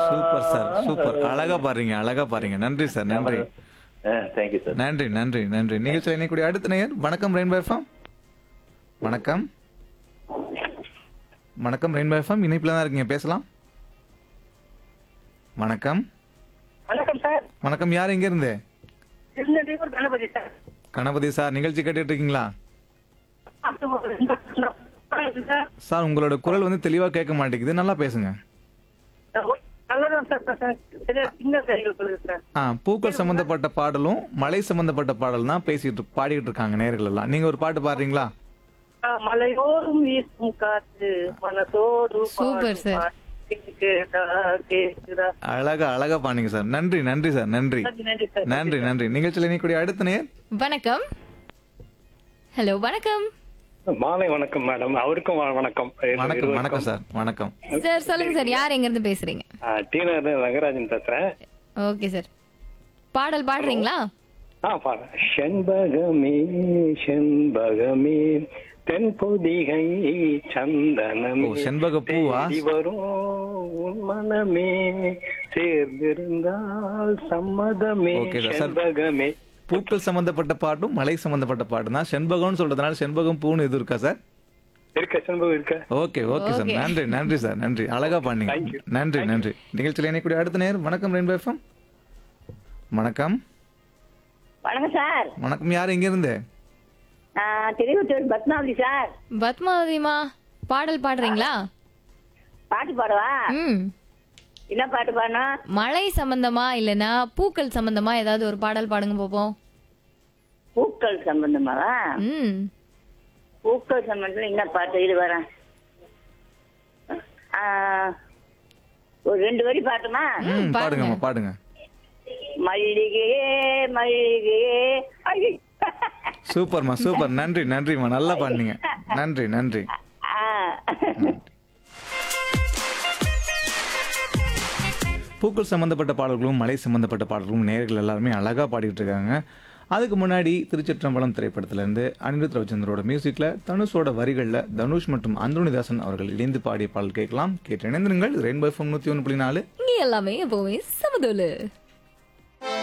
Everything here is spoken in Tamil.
சூப்பர் சார் சூப்பர் அழகா பாருங்க அழகா பாருங்க நன்றி சார் நன்றி தேங்க்யூ சார் நன்றி நன்றி நன்றி நிகழ்ச்சியில் இணையக்கூடிய அடுத்த நேயர் வணக்கம் ரெயின்போ எஃப்எம் வணக்கம் வணக்கம் ரெயின்போ எஃப்எம் இணைப்பில் தான் இருக்கீங்க பேசலாம் வணக்கம் வணக்கம் சார் வணக்கம் யார் எங்க இருந்து திருநெல்வேலூர் கணபதி சார் கணபதி சார் நிகழ்ச்சி கேட்டுட்டு இருக்கீங்களா சார் சார் உங்களோட குரல் வந்து தெளிவா கேட்க மாட்டேங்குது நல்லா பேசுங்க நல்லதான் சார் சார் சரியா சின்ன கைகள் சொல்லுங்க சார் ஆ பூக்கள் சம்பந்தப்பட்ட பாடலும் மலை சம்பந்தப்பட்ட பாடல் தான் பேசிட்டு பாடிட்டு இருக்காங்க நேர்கள் எல்லாம் நீங்க ஒரு பாட்டு பாடுறீங்களா ஆ, மலையோரும் வீசும் காற்று மனசோடு Super, பாடும் sir. பாட்டு கேட்டா கேக்குதா அழகா அழகா பாடுங்க சார் நன்றி நன்றி சார் நன்றி நன்றி நன்றி சார் நன்றி நன்றி நிகழ்ச்சியில் இணையக்கூடிய அடுத்த நேர் வணக்கம் ஹலோ வணக்கம் மாலை வணக்கம் மேடம் அவருக்கும் வ- வணக்கம் வணக்கம் வணக்கம் சார் வணக்கம் சார் சொல்லுங்க சார் யார் எங்க இருந்து பேசுறீங்க டீனர் ரங்கராஜன் பேசுறேன் ஓகே சார் பாடல் பாடுறீங்களா ஆ பாரு செண்பகமே செண்பகமே தென்பொதிகை சந்தனமே ஓ, செண்பக பூவா? தேடி வரும் உன் மனமே சேர்ந்திருந்தால் சம்மதமே Okay, sir. செண்பகமே பூக்கள் சம்பந்தப்பட்ட பாட்டும் மலை சம்பந்தப்பட்ட பாட்டும் தான் செண்பகம்னு சொல்றதுனால செண்பகம் பூன்னு இது இருக்கா சார் இருக்க செண்பகம் இருக்க ஓகே ஓகே சார் Okay. நன்றி நன்றி சார் நன்றி அழகா பாடுங்க Thank you. நன்றி நன்றி நிகழ்ச்சியில் இணையக்கூடிய அடுத்த நேர் வணக்கம் ரெயின்போ எஃப்எம் வணக்கம் வணக்கம் சார் வணக்கம் யார் எங்க இருந்து நான் திருவத்தூர் பத்மாவதி சார் பத்மாவதிமா பாடல் பாடுறீங்களா பாட்டு பாடவா ம் என்ன பாட்டு பாடணும் மழை சம்பந்தமா இல்லனா பூக்கள் சம்பந்தமா ஏதாவது ஒரு பாடல் பாடுங்க பாப்போம் பூக்கள் சம்பந்தமாவா ம் பூக்கள் சம்பந்தம் என்ன பாட்டு இது வரேன் ஆ, ஒரு ரெண்டு வரி பாட்டுமா ம் பாடுங்க. பாடுங்கம்மா பாடுங்க மல்லிகையே மல்லிகையே ஐயோ. சூப்பர்மா சூப்பர் நன்றி நன்றிம்மா நல்லா பாடுனீங்க நன்றி நன்றி ஆ. பூக்கள் சம்பந்தப்பட்ட பாடல்களும் மலை சம்பந்தப்பட்ட பாடல்களும் நேர்கள் எல்லாருமே அழகா பாடிட்டு இருக்காங்க அதுக்கு முன்னாடி திருச்சிற்றம்பலம் திரைப்படத்திலிருந்து அனிருத் ரவிச்சந்திரோட மியூசிக்ல தனுஷோட வரிகள்ல தனுஷ் மற்றும் அந்தோணிதாசன் அவர்கள் இணைந்து பாடிய பாடல் கேட்கலாம் கேட்டு இணைந்திருங்கள் ரெயின்போ எஃப்எம் நூத்தி ஒன்று புள்ளி நாலு இங்க எல்லாமே எப்பவுமே சமதோலு